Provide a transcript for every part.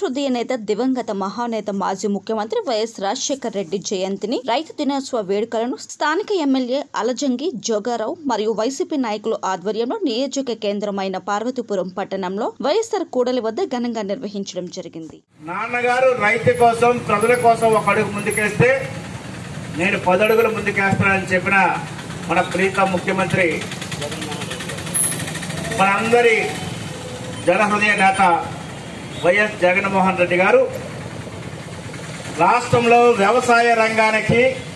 జనహృదయ నేత దివంగత మహానేత మాజీ ముఖ్యమంత్రి వైఎస్ రాజశేఖర్ రెడ్డి జయంతిని రైతు దినోత్సవ వేడుకలను స్థానిక ఎమ్మెల్యే అలజంగి జోగారావు మరియు వైసీపీ నాయకులు ఆధ్వర్యంలో నియోజక కేంద్రమైన పార్వతీపురం పట్టణంలో వైఎస్ఆర్ కూడలి వద్ద ఘనంగా నిర్వహించడం జరిగింది నాన్నగారు రైతు కోసం ప్రజల కోసం ఒక అడుగు ముందుకేస్తే నేను పదడుగులు ముందుకేస్తానని చెప్పిన మన ప్రీత ముఖ్యమంత్రి మనందరి జనహృదయ నేత వైఎస్ జగన్మోహన్ రెడ్డి గారు రాష్ట్రంలో వ్యవసాయ రంగానికి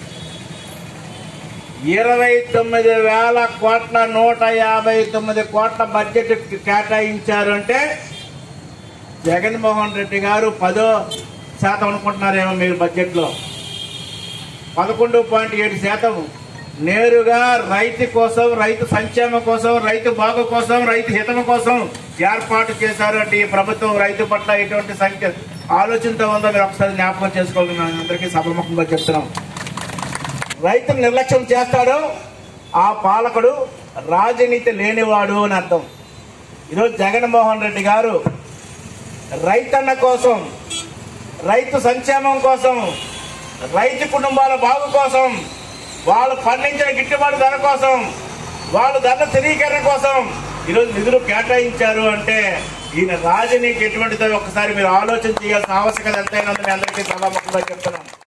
ఇరవై తొమ్మిది వేల కోట్ల నూట యాభై తొమ్మిది కోట్ల బడ్జెట్ కేటాయించారు అంటే జగన్మోహన్ రెడ్డి గారు పదో శాతం అనుకుంటున్నారేమో మీరు బడ్జెట్లో పదకొండు పాయింట్ ఏడు శాతం నేరుగా రైతు కోసం రైతు సంక్షేమం కోసం రైతు బాగు కోసం రైతు హితం కోసం ఏర్పాటు చేశారు అంటే ఈ ప్రభుత్వం రైతు పట్ల ఎటువంటి సంఖ్య ఆలోచనతో ఉందో మీరు ఒకసారి జ్ఞాపకం చేసుకోవాలి మేము అందరికీ సభముఖంగా చెప్తున్నాం రైతును నిర్లక్ష్యం చేస్తాడో ఆ పాలకుడు రాజనీతి లేనివాడు అని అర్థం ఈరోజు జగన్మోహన్ రెడ్డి గారు రైతన్న కోసం రైతు సంక్షేమం కోసం రైతు కుటుంబాల బాగు కోసం వాళ్ళు పండించిన గిట్టుబాటు ధర కోసం వాళ్ళు ధర స్థిరీకరణ కోసం ఈరోజు నిధులు కేటాయించారు అంటే ఈయన రాజనీతి ఎటువంటిదో ఒకసారి మీరు ఆలోచన చేయాల్సిన ఆవశ్యకత ఎంతైనా ఉందని అందరికీ సభాముఖంగా చెప్తున్నాం